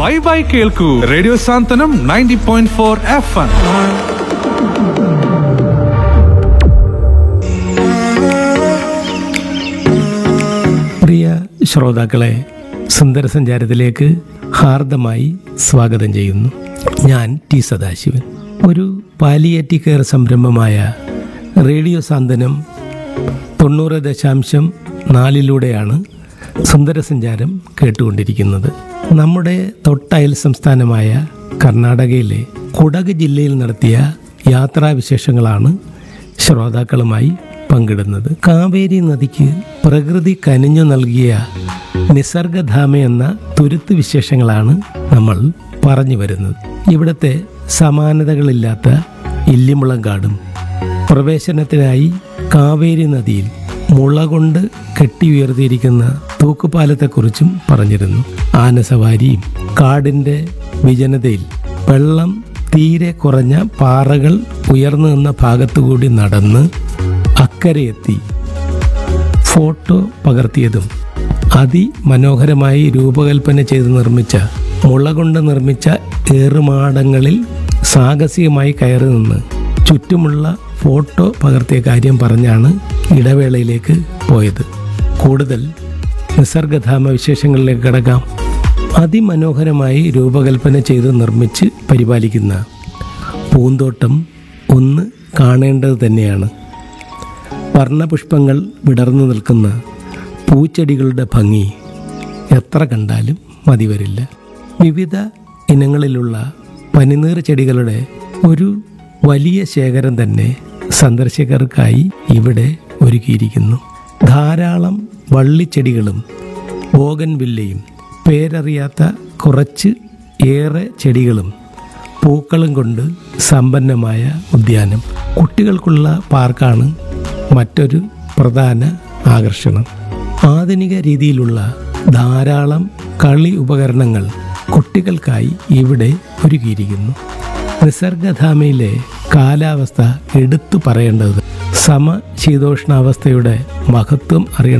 by bye കേൾക്കൂ radio Santhwanam ninety point four F M പ്രിയ ശ്രോതാക്കളെ സുന്ദര സഞ്ചാരത്തിലേക്ക് ഹാർദമായി സ്വാഗതം ചെയ്യുന്നു ഞാൻ ടി സദാശിവൻ ഒരു പാലിയേറ്റി കെയർ സംരംഭമായ റേഡിയോ സാന്ത്വനം തൊണ്ണൂറ് ദശാംശം നാലിലൂടെയാണ് സുന്ദര സഞ്ചാരം കേട്ടുകൊണ്ടിരിക്കുന്നത് നമ്മുടെ തൊട്ടയൽ സംസ്ഥാനമായ കർണാടകയിലെ കുടക് ജില്ലയിൽ നടത്തിയ യാത്രാവിശേഷങ്ങളാണ് ശ്രോതാക്കളുമായി പങ്കിടുന്നത് കാവേരി നദിക്ക് പ്രകൃതി കനിഞ്ഞു നൽകിയ നിസർഗധാമ എന്ന തുരുത്ത് വിശേഷങ്ങളാണ് നമ്മൾ പറഞ്ഞു വരുന്നത് ഇവിടുത്തെ സമാനതകളില്ലാത്ത ഇല്ലിമുളങ്കാടും പ്രവേശനത്തിനായി കാവേരി നദിയിൽ മുള കൊണ്ട് കെട്ടി ഉയർത്തിയിരിക്കുന്ന തൂക്കുപാലത്തെക്കുറിച്ചും പറഞ്ഞിരുന്നു ആനസവാരിയും കാടിൻ്റെ വിജനതയിൽ വെള്ളം തീരെ കുറഞ്ഞ പാറകൾ ഉയർന്നു നിന്ന ഭാഗത്തുകൂടി നടന്ന് അക്കരയെത്തി ഫോട്ടോ പകർത്തിയതും അതിമനോഹരമായി രൂപകൽപ്പന ചെയ്ത് നിർമ്മിച്ച മുള കൊണ്ട് നിർമ്മിച്ച ഏറുമാടങ്ങളിൽ സാഹസികമായി കയറി നിന്ന് ചുറ്റുമുള്ള ഫോട്ടോ പകർത്തിയ കാര്യം പറഞ്ഞാണ് ഇടവേളയിലേക്ക് പോയത് കൂടുതൽ നിസർഗധാമ വിശേഷങ്ങളിലേക്ക് കിടക്കാം അതിമനോഹരമായി രൂപകൽപ്പന ചെയ്ത് നിർമ്മിച്ച് പരിപാലിക്കുന്ന പൂന്തോട്ടം ഒന്ന് കാണേണ്ടത് തന്നെയാണ് വർണ്ണപുഷ്പങ്ങൾ വിടർന്നു നിൽക്കുന്ന പൂച്ചെടികളുടെ ഭംഗി എത്ര കണ്ടാലും മതി വരില്ല വിവിധ ഇനങ്ങളിലുള്ള പനിനീർ ചെടികളുടെ ഒരു വലിയ ശേഖരം തന്നെ സന്ദർശകർക്കായി ഇവിടെ ഒരുക്കിയിരിക്കുന്നു ധാരാളം വള്ളിച്ചെടികളും ബോഗൻവില്ലയും പേരറിയാത്ത കുറച്ച് ഏറെ ചെടികളും പൂക്കളും കൊണ്ട് സമ്പന്നമായ ഉദ്യാനം കുട്ടികൾക്കുള്ള പാർക്കാണ് മറ്റൊരു പ്രധാന ആകർഷണം ആധുനിക രീതിയിലുള്ള ധാരാളം കളി ഉപകരണങ്ങൾ കുട്ടികൾക്കായി ഇവിടെ ഒരുക്കിയിരിക്കുന്നു നിസർഗധാമയിലെ കാലാവസ്ഥ എടുത്തു പറയേണ്ടത് സമശീതോഷ്ണാവസ്ഥയുടെ മഹത്വം അറിയണം